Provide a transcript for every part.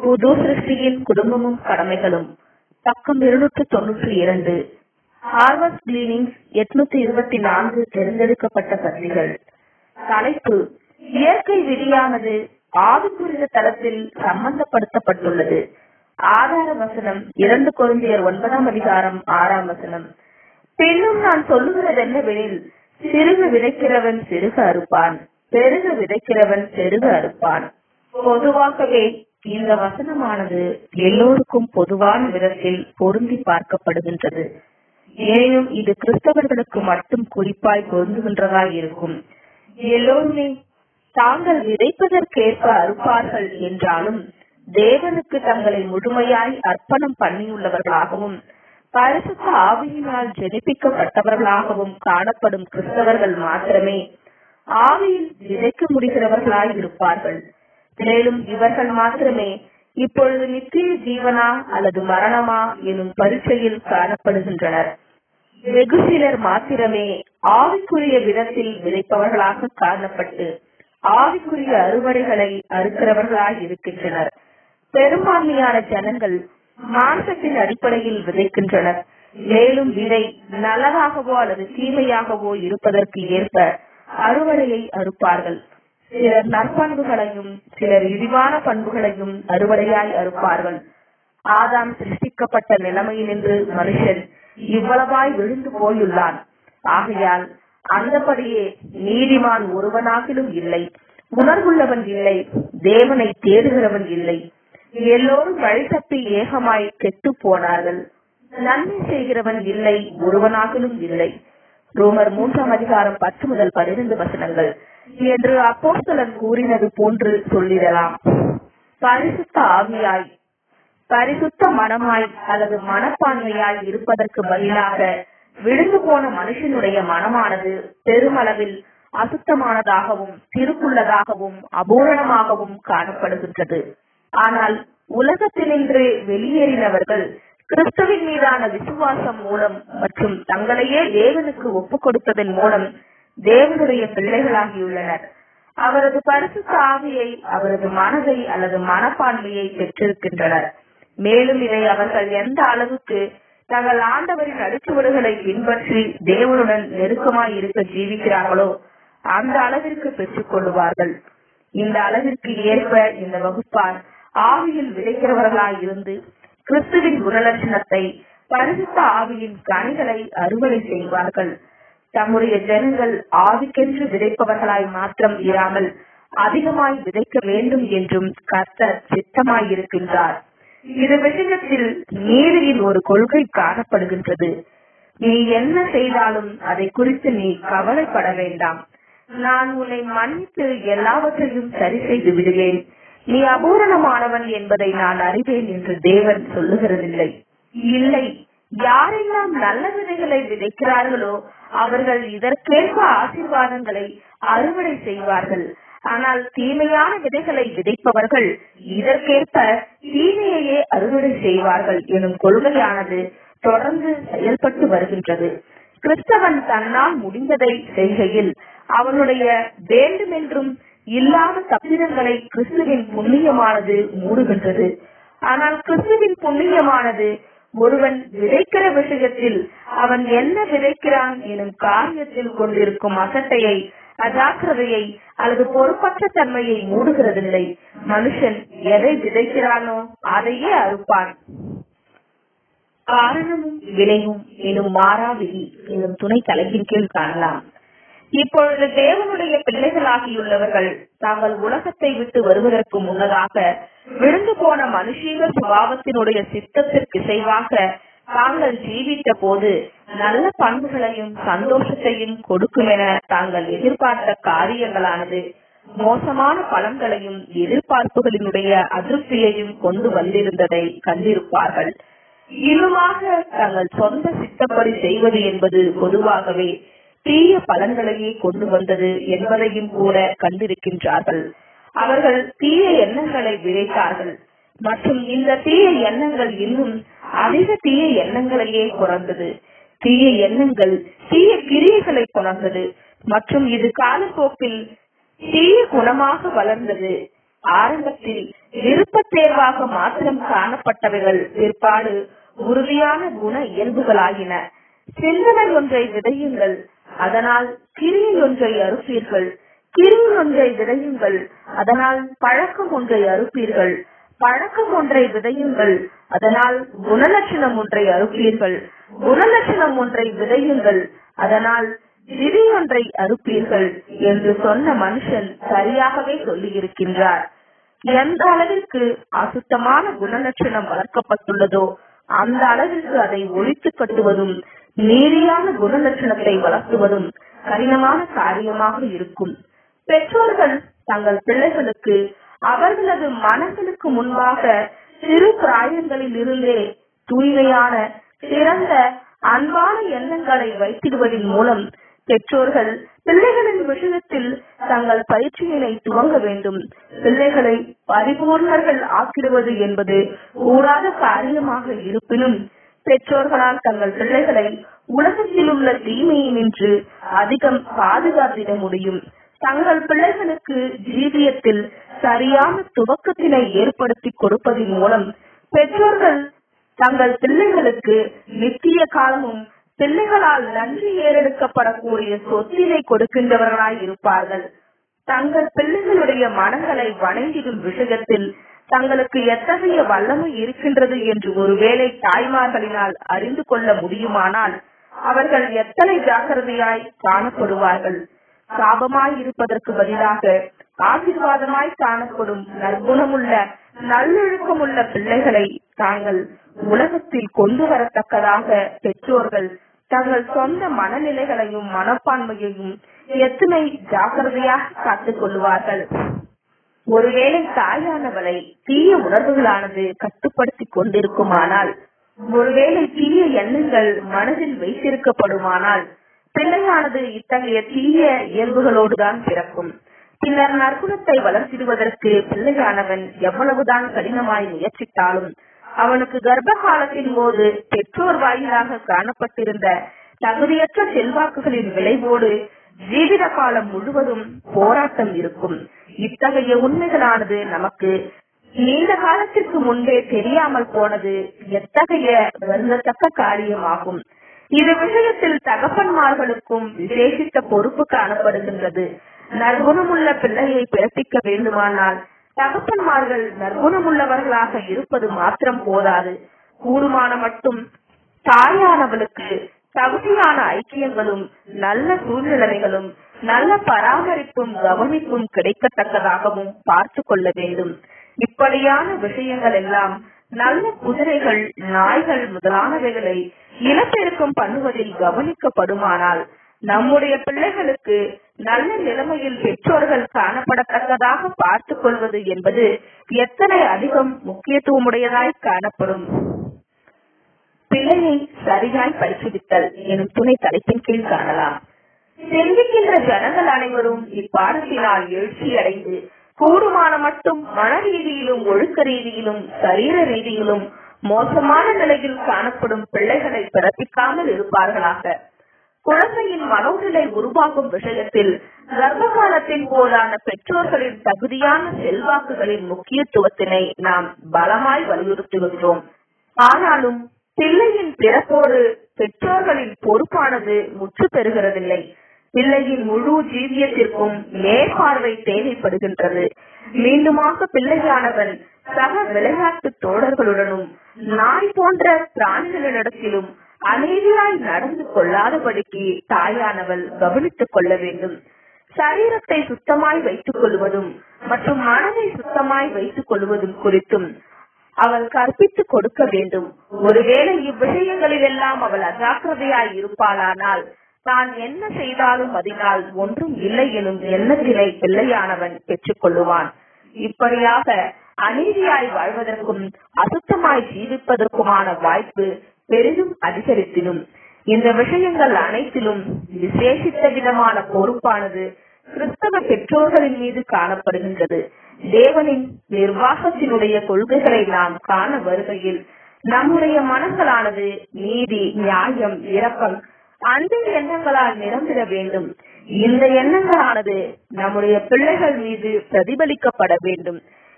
புது சிருஷ்டியின் குடும்பமும் கடமைகளும் பக்கம் இருநூற்று தொன்னூற்றி இரண்டு ஹார்வர்ட் கிளீனிங்ஸ் எட்நூத்தி இருபத்தி நான்கு தேர்ந்தெடுக்கப்பட்ட பத்திகள் தலைப்பு இயற்கை விதியானது ஆவிக்குரிய தளத்தில் சம்பந்தப்படுத்தப்பட்டுள்ளது ஆதார வசனம் இரண்டு கொரிந்தியர் ஒன்பதாம் அதிகாரம் ஆறாம் வசனம் பின்னும் நான் சொல்லுகிறது என்னவெனில் சிறுக விதைக்கிறவன் சிறுக அறுப்பான் பெருக விதைக்கிறவன் பெருக அறுப்பான் பொதுவாகவே இந்த வசனமானது எல்லோருக்கும் பொதுவான விதத்தில் பொருந்தி பார்க்கப்படுகின்றது எனினும் இது கிறிஸ்தவர்களுக்கு மட்டும் குறிப்பாய் பொருந்துகின்றதாய் இருக்கும் எல்லோருமே தாங்கள் விதைப்பதற்கேற்ப அறுப்பார்கள் என்றாலும் தேவனுக்கு தங்களை முழுமையாய் அர்ப்பணம் பண்ணியுள்ளவர்களாகவும் பரிசுத்த ஆவியினால் ஜெனிப்பிக்கப்பட்டவர்களாகவும் காணப்படும் கிறிஸ்தவர்கள் மாத்திரமே ஆவியில் விதைக்க முடிகிறவர்களாய் இருப்பார்கள் மேலும் இவர்கள் மாத்திரமே இப்பொழுது நித்திய ஜீவனா அல்லது மரணமா எனும் பரீட்சையில் காணப்படுகின்றனர் வெகு சிலர் மாத்திரமே ஆவிக்குரிய விதத்தில் விதைப்பவர்களாக காணப்பட்டு ஆவிக்குரிய அறுவடைகளை அறுக்கிறவர்களாய் இருக்கின்றனர் பெரும்பான்மையான ஜனங்கள் மாம்சத்தின் அடிப்படையில் விதைக்கின்றனர் மேலும் விதை நல்லதாகவோ அல்லது தீமையாகவோ இருப்பதற்கு ஏற்ப அறுவடையை அறுப்பார்கள் சிலர் நற்பண்புகளையும் சிலர் இழிவான பண்புகளையும் அறுவடையாய் அறுப்பார்கள் ஆதாம் சிருஷ்டிக்கப்பட்ட நிலைமையினின்று மனுஷன் இவ்வளவாய் விழுந்து போயுள்ளான் ஆகையால் அந்தபடியே நீதிமான் ஒருவனாகிலும் இல்லை உணர்வுள்ளவன் இல்லை தேவனை தேடுகிறவன் இல்லை எல்லோரும் வழி தப்பி ஏகமாய் கெட்டு போனார்கள் நன்மை செய்கிறவன் இல்லை ஒருவனாகிலும் இல்லை ரோமர் மூன்றாம் அதிகாரம் பத்து முதல் பன்னிரண்டு வசனங்கள் என்று அப்போஸ்தலன் கூறினது போன்று சொல்லிடலாம் பரிசுத்த ஆவியாய் பரிசுத்த மனமாய் அல்லது மனப்பான்மையாய் இருப்பதற்கு பதிலாக விழுந்து போன மனுஷனுடைய மனமானது பெருமளவில் அசுத்தமானதாகவும் திருக்குள்ளதாகவும் அபூரணமாகவும் காணப்படுகின்றது ஆனால் உலகத்தினின்று வெளியேறினவர்கள் கிறிஸ்துவின் மீதான விசுவாசம் மூலம் மற்றும் தங்களையே தேவனுக்கு ஒப்புக் கொடுத்ததன் மூலம் தேவனுடைய பிள்ளைகளாகியுள்ளனர் அவரது பரிசுத்த ஆவியை அவரது மனதை அல்லது மனப்பான்மையை பெற்றிருக்கின்றனர் மேலும் இதை அவர்கள் எந்த அளவுக்கு தங்கள் ஆண்டவரின் அடிச்சுவடுகளை பின்பற்றி தேவனுடன் நெருக்கமாய் இருக்க ஜீவிக்கிறார்களோ அந்த அளவிற்கு பெற்றுக் கொள்ளுவார்கள் இந்த அளவிற்கு ஏற்ப இந்த வகுப்பார் ஆவியில் விதைக்கிறவர்களாய் இருந்து கிறிஸ்துவின் குணலட்சணத்தை பரிசுத்த ஆவியின் கனிகளை அறுவடை செய்வார்கள் தம்முடைய ஜனங்கள் ஆவிக்கென்று விதைப்பவர்களாய் மாத்திரம் இராமல் அதிகமாய் விதைக்க வேண்டும் என்றும் கர்த்தர் சித்தமாயிருக்கின்றார் இது விஷயத்தில் நீதியின் ஒரு கொள்கை காணப்படுகின்றது நீ என்ன செய்தாலும் அதை குறித்து நீ கவலைப்பட வேண்டாம் நான் உன்னை மன்னித்து எல்லாவற்றையும் சரி செய்து விடுவேன் நீ அபூரணமானவன் என்பதை நான் அறிவேன் என்று தேவன் சொல்லுகிறதில்லை இல்லை யாரெல்லாம் நல்ல விதைகளை விதைக்கிறார்களோ அவர்கள் இதற்கேற்ப ஆசீர்வாதங்களை அறுவடை செய்வார்கள் ஆனால் தீமையான விதைகளை விதைப்பவர்கள் இதற்கேற்ப தீமையையே அறுவடை செய்வார்கள் எனும் கொள்கையானது தொடர்ந்து செயல்பட்டு வருகின்றது கிறிஸ்தவன் தன்னால் முடிந்ததை செய்கையில் அவனுடைய வேண்டுமென்றும் இல்லாத தப்பிதங்களை கிறிஸ்துவின் புண்ணியமானது மூடுகின்றது ஆனால் கிறிஸ்துவின் புண்ணியமானது ஒருவன் விதைக்கிற விஷயத்தில் அவன் என்ன விதைக்கிறான் எனும் காரியத்தில் கொண்டிருக்கும் அசட்டையை அஜாக்கிரதையை அல்லது பொறுப்பற்ற தன்மையை மூடுகிறதில்லை மனுஷன் எதை விதைக்கிறானோ அதையே அறுப்பான் காரணமும் விளைவும் எனும் மாறா விதி எனும் துணை தலைப்பின் கீழ் காணலாம் இப்பொழுது தேவனுடைய பிள்ளைகளாகியுள்ளவர்கள் தாங்கள் உலகத்தை விட்டு வருவதற்கு முன்னதாக விழுந்து போன மனுஷீக சுபாவத்தினுடைய சித்தத்திற்கு இசைவாக தாங்கள் ஜீவித்த போது நல்ல பண்புகளையும் சந்தோஷத்தையும் கொடுக்கும் என தாங்கள் எதிர்பார்த்த காரியங்களானது மோசமான பலன்களையும் எதிர்பார்ப்புகளினுடைய அதிருப்தியையும் கொண்டு வந்திருந்ததை கண்டிருப்பார்கள் இன்னுமாக தங்கள் சொந்த சித்தப்படி செய்வது என்பது பொதுவாகவே தீய பலன்களையே கொண்டு வந்தது என்பதையும் கூட கண்டிருக்கின்றார்கள் அவர்கள் தீய எண்ணங்களை விதைத்தார்கள் மற்றும் இந்த தீய எண்ணங்கள் இன்னும் அதிக தீய எண்ணங்களையே குறைந்தது தீய எண்ணங்கள் தீய கிரியைகளை குறைந்தது மற்றும் இது காலப்போக்கில் தீய குணமாக வளர்ந்தது ஆரம்பத்தில் விருப்ப தேர்வாக மாத்திரம் காணப்பட்டவைகள் பிற்பாடு உறுதியான குண இயல்புகளாகின சிந்தனை ஒன்றை விதையுங்கள் அதனால் கிரியை ஒன்றை அறுப்பீர்கள் கிரியை ஒன்றை விதையுங்கள் அதனால் பழக்கம் ஒன்றை அறுப்பீர்கள் பழக்கம் ஒன்றை விதையுங்கள் அதனால் குணலட்சணம் ஒன்றை அறுப்பீர்கள் குணலட்சணம் ஒன்றை விதையுங்கள் அதனால் விதி ஒன்றை அறுப்பீர்கள் என்று சொன்ன மனுஷன் சரியாகவே சொல்லியிருக்கின்றார் எந்த அளவிற்கு அசுத்தமான குணலட்சணம் வளர்க்கப்பட்டுள்ளதோ அந்த அளவிற்கு அதை ஒழித்து கட்டுவதும் நீதியான குணலட்சணத்தை வளர்த்துவதும் கடினமான காரியமாக இருக்கும் பெற்றோர்கள் தங்கள் பிள்ளைகளுக்கு அவர்களது மனங்களுக்கு முன்பாக சிறு பிராயங்களில் இருந்தே தூய்மையான சிறந்த அன்பான எண்ணங்களை வைத்திடுவதன் மூலம் பெற்றோர்கள் பிள்ளைகளின் விஷயத்தில் தங்கள் பயிற்சியினை துவங்க வேண்டும் பிள்ளைகளை பரிபூர்ணர்கள் ஆக்கிடுவது என்பது கூடாத காரியமாக இருப்பினும் பெற்றோர்களால் தங்கள் பிள்ளைகளை உலகத்தில் உள்ள தீமையை நின்று அதிகம் பாதுகாத்திட முடியும் தங்கள் பிள்ளைகளுக்கு ஜீவியத்தில் சரியான துவக்கத்தினை ஏற்படுத்தி கொடுப்பதன் மூலம் பெற்றோர்கள் தங்கள் பிள்ளைகளுக்கு நித்திய காலமும் பிள்ளைகளால் நன்றி ஏறெடுக்கப்படக்கூடிய சொத்தினை கொடுக்கின்றவர்களாய் இருப்பார்கள் தங்கள் பிள்ளைகளுடைய மனங்களை வணங்கிடும் விஷயத்தில் தங்களுக்கு எத்தகைய வல்லமை இருக்கின்றது என்று ஒருவேளை தாய்மார்களினால் அறிந்து கொள்ள முடியுமானால் அவர்கள் எத்தனை ஜாக்கிரதையாய் காணப்படுவார்கள் சாபமாய் இருப்பதற்கு பதிலாக ஆசீர்வாதமாய் காணப்படும் நற்குணமுள்ள நல்லொழுக்கமுள்ள பிள்ளைகளை தாங்கள் உலகத்தில் கொண்டு வரத்தக்கதாக பெற்றோர்கள் தங்கள் சொந்த மனநிலைகளையும் மனப்பான்மையையும் எத்தனை ஜாக்கிரதையாக காத்துக் கொள்வார்கள் ஒருவேளை தாயானவளை தீய உணர்வுகளானது கட்டுப்படுத்திக் கொண்டிருக்குமானால் ஒருவேளை தீய எண்ணங்கள் மனதில் வைத்திருக்கப்படுமானால் பிள்ளையானது இத்தகைய தீய இயல்புகளோடுதான் பிறக்கும் பின்னர் நற்குணத்தை வளர்த்திடுவதற்கு பிள்ளையானவன் எவ்வளவுதான் கடினமாய் முயற்சித்தாலும் அவனுக்கு கர்ப்ப காலத்தின் போது பெற்றோர் வாயிலாக காணப்பட்டிருந்த தகுதியற்ற செல்வாக்குகளின் விளைவோடு ஜீவித காலம் முழுவதும் போராட்டம் இருக்கும் இத்தகைய உண்மைகளானது நமக்கு நீண்ட காலத்திற்கு முன்பே தெரியாமல் போனது எத்தகைய வருந்தத்தக்க காரியமாகும் இது விஷயத்தில் தகப்பன்மார்களுக்கும் விசேஷித்த பொறுப்பு காணப்படுகின்றது நற்குணமுள்ள பிள்ளையை பிறப்பிக்க வேண்டுமானால் தகப்பன்மார்கள் நற்குணமுள்ளவர்களாக இருப்பது மாத்திரம் போதாது கூடுமான மட்டும் தாயானவளுக்கு தகுதியான ஐக்கியங்களும் நல்ல சூழ்நிலைகளும் நல்ல பராமரிப்பும் கவனிப்பும் கிடைக்கத்தக்கதாகவும் பார்த்து கொள்ள வேண்டும் இப்படியான விஷயங்கள் எல்லாம் நல்ல குதிரைகள் நாய்கள் முதலானவைகளை இனப்பெருக்கம் பண்ணுவதில் கவனிக்கப்படுமானால் நம்முடைய பிள்ளைகளுக்கு நல்ல நிலைமையில் பெற்றோர்கள் காணப்படத்தக்கதாக பார்த்துக் கொள்வது என்பது எத்தனை அதிகம் முக்கியத்துவமுடையதாய் காணப்படும் பிள்ளையை சரியாய் பரிசீலித்தல் எனும் துணை தலைப்பின் கீழ் காணலாம் சிந்திக்கின்ற ஜனங்கள் அனைவரும் இப்பாடத்தினால் எழுச்சி அடைந்து கூடுமான மட்டும் மன ரீதியிலும் ஒழுக்க ரீதியிலும் சரீர ரீதியிலும் மோசமான நிலையில் காணப்படும் பிள்ளைகளை பிறப்பிக்காமல் இருப்பார்களாக குழந்தையின் மனோநிலை உருவாகும் விஷயத்தில் கர்ப்ப காலத்தின் போதான பெற்றோர்களின் தகுதியான செல்வாக்குகளின் முக்கியத்துவத்தினை நாம் பலமாய் வலியுறுத்துகின்றோம் ஆனாலும் பிள்ளையின் பிறப்போடு பெற்றோர்களின் பொறுப்பானது முற்று பெறுகிறதில்லை பிள்ளையின் முழு ஜீவியத்திற்கும் மேற்பார்வை தேவைப்படுகின்றது மீண்டுமாக பிள்ளையானவன் சக விளையாட்டு தோழர்களுடனும் நாய் போன்ற பிராணிகளிடத்திலும் அமைதியாய் நடந்து கொள்ளாதபடிக்கு தாயானவள் கவனித்துக் கொள்ள வேண்டும் சரீரத்தை சுத்தமாய் வைத்துக் கொள்வதும் மற்றும் மனதை சுத்தமாய் வைத்துக் கொள்வதும் குறித்தும் அவள் கற்பித்துக் கொடுக்க வேண்டும் ஒருவேளை இவ்விஷயங்களில் எல்லாம் அவள் அஜாக்கிரதையாய் இருப்பாளானால் தான் என்ன செய்தாலும் அதனால் ஒன்றும் இல்லை எனும் எண்ணத்தினை பிள்ளையானவன் பெற்றுக் கொள்ளுவான் இப்படியாக அநீதியாய் வாழ்வதற்கும் அசுத்தமாய் ஜீவிப்பதற்குமான வாய்ப்பு பெரிதும் அதிகரித்திடும் இந்த விஷயங்கள் அனைத்திலும் விசேஷித்த விதமான பொறுப்பானது கிறிஸ்தவ பெற்றோர்களின் மீது காணப்படுகின்றது தேவனின் நிர்வாகத்தினுடைய கொள்கைகளை நாம் காண வருகையில் நம்முடைய மனங்களானது நீதி நியாயம் இரக்கம் அந்த எண்ணங்களால் நிரம்பிட வேண்டும் இந்த எண்ணங்களானது நம்முடைய பிள்ளைகள் மீது பிரதிபலிக்கப்பட வேண்டும்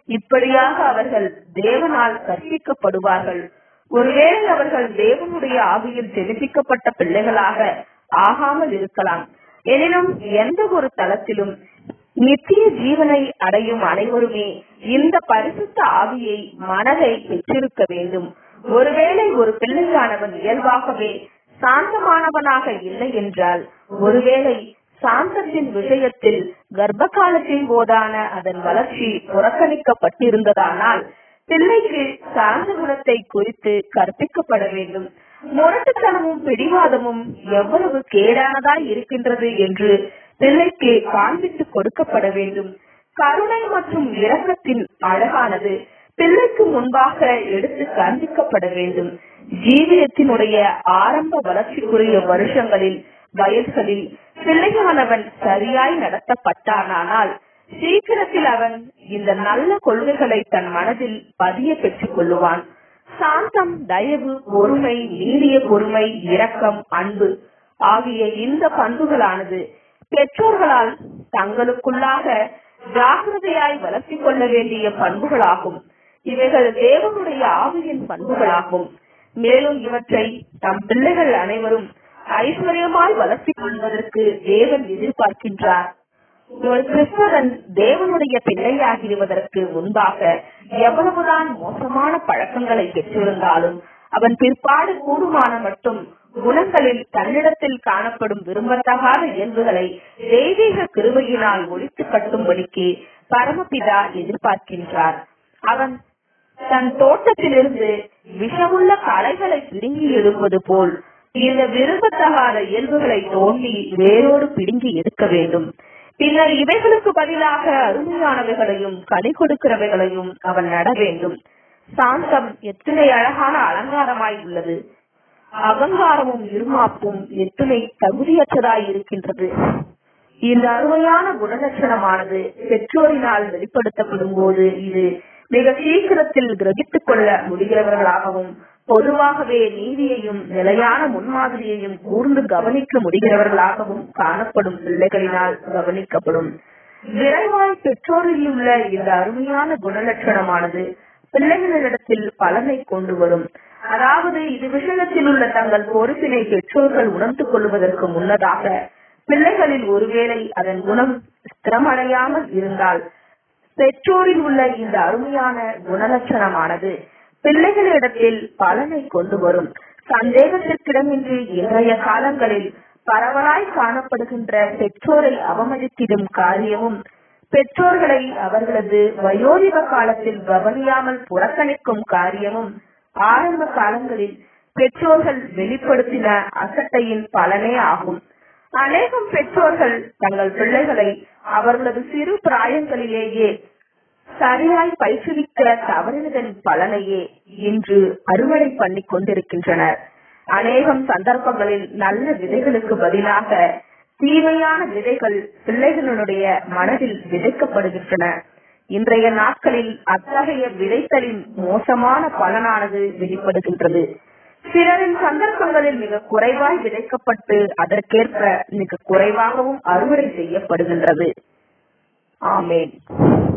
இப்படியாக அவர்கள் தேவனால் கற்பிக்கப்படுவார்கள் ஒருவேளை அவர்கள் தேவனுடைய ஆவியில் தெளிப்பிக்கப்பட்ட பிள்ளைகளாக ஆகாமல் இருக்கலாம் எனினும் எந்த ஒரு தளத்திலும் நித்திய ஜீவனை அடையும் அனைவருமே இந்த பரிசுத்த ஆவியை மனதை பெற்றிருக்க வேண்டும் ஒருவேளை ஒரு பிள்ளையானவன் இயல்பாகவே சாந்தமானவனாக இல்லை என்றால் ஒருவேளை சாந்தத்தின் விஷயத்தில் கர்ப்ப காலத்தின் போதான அதன் வளர்ச்சி புறக்கணிக்கப்பட்டிருந்ததானால் பிள்ளைக்கு சாந்த குணத்தை குறித்து கற்பிக்கப்பட வேண்டும் முரட்டுத்தனமும் பிடிவாதமும் எவ்வளவு கேடானதாய் இருக்கின்றது என்று பிள்ளைக்கு காண்பித்து கொடுக்கப்பட வேண்டும் கருணை மற்றும் இரக்கத்தின் அழகானது பிள்ளைக்கு முன்பாக எடுத்து காண்பிக்கப்பட வேண்டும் ஜீவியத்தினுடைய ஆரம்ப வளர்ச்சிக்குரிய வருஷங்களில் வயல்களில் பிள்ளையானவன் சரியாய் நடத்தப்பட்டானால் சீக்கிரத்தில் அவன் இந்த நல்ல கொள்கைகளை தன் மனதில் பதிய பெற்றுக் கொள்ளுவான் சாந்தம் தயவு பொறுமை நீடிய பொறுமை இரக்கம் அன்பு ஆகிய இந்த பண்புகளானது பெற்றோர்களால் தங்களுக்குள்ளாக ஜாகிரதையாய் வளர்த்திக் கொள்ள வேண்டிய பண்புகளாகும் இவைகள் தேவனுடைய ஆவியின் பண்புகளாகும் மேலும் இவற்றை தம் பிள்ளைகள் அனைவரும் ஐஸ்வர்யமாய் வளர்த்திக் கொள்வதற்கு தேவன் எதிர்பார்க்கின்றார் ஒரு கிறிஸ்தவன் தேவனுடைய பிள்ளையாகிடுவதற்கு முன்பாக எவ்வளவுதான் மோசமான பழக்கங்களை பெற்றிருந்தாலும் அவன் பிற்பாடு கூடுமான மட்டும் குணங்களில் தன்னிடத்தில் காணப்படும் விரும்பத்தகாத இயல்புகளை தெய்வீக கிருபையினால் ஒழித்து கட்டும்படிக்கு பரமபிதா எதிர்பார்க்கின்றார் அவன் தன் தோட்டத்திலிருந்து விஷமுள்ள களைகளை பிடுங்கி எடுப்பது போல் இந்த விரும்பத்தகாத இயல்புகளை தோண்டி வேரோடு பிடுங்கி எடுக்க வேண்டும் பின்னர் இவைகளுக்கு பதிலாக அருமையானவைகளையும் கனி கொடுக்கிறவைகளையும் அவன் நட வேண்டும் சாந்தம் எத்தனை அழகான அலங்காரமாய் உள்ளது அகங்காரமும் இருமாப்பும் எத்தனை தகுதியற்றதாய் இருக்கின்றது இந்த அருமையான குணலட்சணமானது பெற்றோரினால் வெளிப்படுத்தப்படும் போது இது மிக சீக்கிரத்தில் கிரகித்துக் கொள்ள முடிகிறவர்களாகவும் பொதுவாகவே நீதியையும் நிலையான முன்மாதிரியையும் கூர்ந்து கவனிக்க முடிகிறவர்களாகவும் காணப்படும் பிள்ளைகளினால் கவனிக்கப்படும் விரைவாய் பெற்றோரில் உள்ள இந்த அருமையான குணலட்சணமானது பிள்ளைகளிடத்தில் பலனை கொண்டு வரும் அதாவது இது விஷயத்தில் உள்ள தங்கள் பொறுப்பினை பெற்றோர்கள் உணர்ந்து கொள்வதற்கு முன்னதாக பிள்ளைகளில் ஒருவேளை அதன் குணம் ஸ்திரமடையாமல் இருந்தால் பெற்றோரில் உள்ள இந்த அருமையான குணலட்சணமானது பிள்ளைகளிடத்தில் பலனை கொண்டு வரும் சந்தேகத்திற்கிடமின்றி இன்றைய காலங்களில் பரவலாய் காணப்படுகின்ற பெற்றோரை அவமதித்திடும் காரியமும் பெற்றோர்களை அவர்களது வயோதிக காலத்தில் கவனியாமல் புறக்கணிக்கும் காரியமும் ஆரம்ப காலங்களில் பெற்றோர்கள் வெளிப்படுத்தின அசட்டையின் பலனே ஆகும் அநேகம் பெற்றோர்கள் தங்கள் பிள்ளைகளை அவர்களது சிறு பிராயங்களிலேயே சரியாய் பயிற்றுவிக்க தவறினதன் பலனையே இன்று அறுவடை பண்ணி கொண்டிருக்கின்றனர் அநேகம் சந்தர்ப்பங்களில் நல்ல விதைகளுக்கு பதிலாக தீமையான விதைகள் பிள்ளைகளுடைய மனதில் விதைக்கப்படுகின்றன இன்றைய நாட்களில் அத்தகைய விதைத்தலின் மோசமான பலனானது வெளிப்படுகின்றது சிலரின் சந்தர்ப்பங்களில் மிக குறைவாய் விதைக்கப்பட்டு அதற்கேற்ப மிக குறைவாகவும் அறுவடை செய்யப்படுகின்றது ஆமேன்